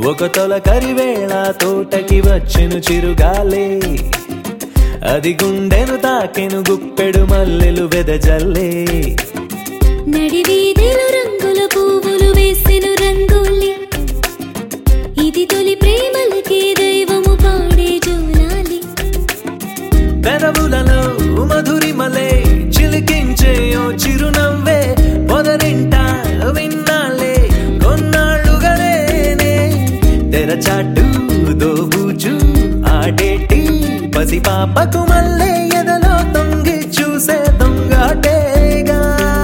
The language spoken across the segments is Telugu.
ఒక తొలకరి వేళ తోటకి వచ్చెను చిరుగాలే అది గుండెను తాకెను గుప్పెడు మల్లెలు వెదజల్లే నడివీధిలో రంగుల పువ్వులు వేసెను రంగోలి ఇది తొలి ప్రేమలకే దైవము పాడే జోలాలి పెదవులలో మధురిమలే చిలికించే ఓ చిరునవ్వే పొదరింట విన్నాలే కొన్నాళ్ళుగానే తెరచాటు దోబూచు ఆడేటి పసిపాపకు మల్లే ఎదలో తొంగి చూసే దొంగాటేగా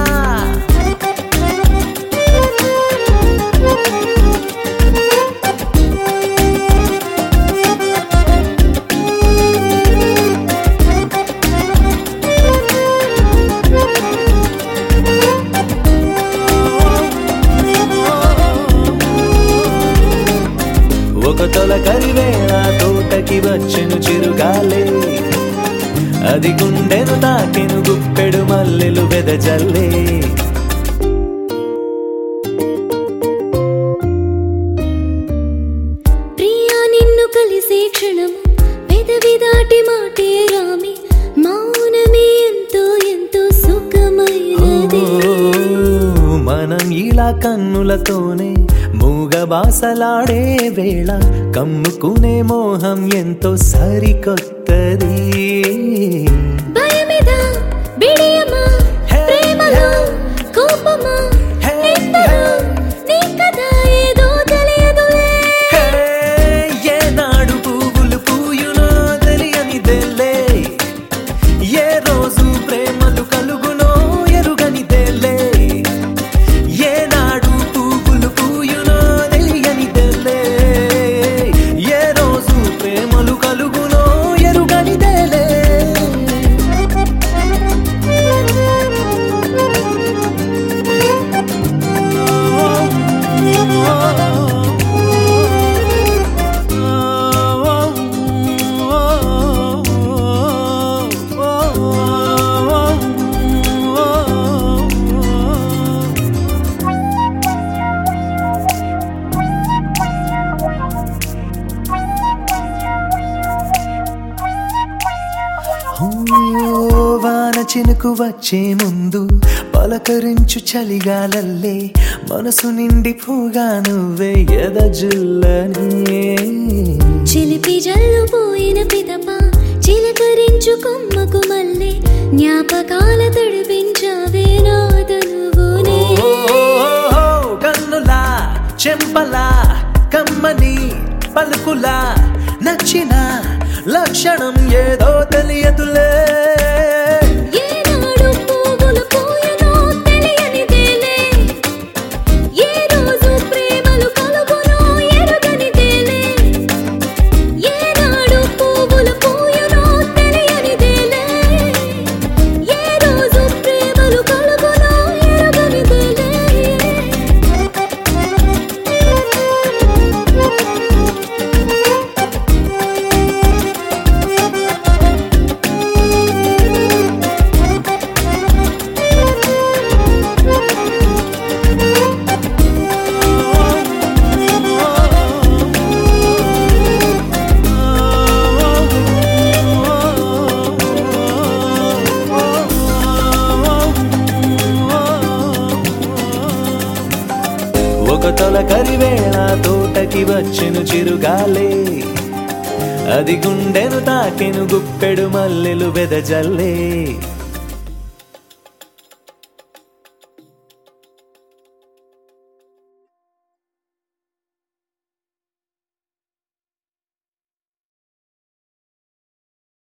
ఒక తొలకరి వేళ తోటకి వచ్చెను చిరుగాలే అది గుండెను తాకెను గుప్పెడు మల్లెలు వెదజల్లే ప్రియా నిన్ను కలిసే క్షణము పెదవి దాటి మాటే రామి మౌనమే ఎంతో ఎంతో సుఖమైనది ఓ, మనం ఇలా కన్నులతోనే మూగ బాసలాడే వేళ కమ్ముకునే మోహం ఎంతో సరికొత్తది భయమిదా బిడియమా హే, ప్రేమలో హే. కోపమా హే, నిందలో నీ కథ ఏదో తెలియదులే హే, ఏనాడు పువ్వులు పూయునో తెలియనిదేలే ఏ రోజు ప్రేమలు కలుగునో ఎరుగనిదేలే ఏనాడు పువ్వులు పూయునో తెలియనిదేలే ఏ రోజు ప్రేమలు కలుగునో ఎరుగనిదేలే వాన చినుకు వచ్చే ముందు పలకరించు చలిగాలల్లే మనసు నిండిపోగా నువ్వే ఎదజుల్లనే చిలిపి జల్లు పోయిన పిదప చిలకరించు కొమ్మకు మల్లె జ్ఞాపకాల తడిపించవే నాదనువునే ఓ, కన్నులా చెంపలా కమ్మని పలుకులా నచ్చిన లక్షణం ఏదో తెలియదులే ఏనాడు పువ్వులు పూయనో తెలియనిదేలే ఏ రోజు ప్రేమలు కలుగునో ఎరుగనిదేలే ఏనాడు పువ్వులు పూయనో తెలియనిదేలే ఏ రోజు ప్రేమలు కలుగునో ఎరుగనిదేలే ఒక తొలకరి వేళ తోటకి వచ్చెను చిరుగాలే అది గుండెను తాకెను గుప్పెడు మల్లెలు వెదజల్లే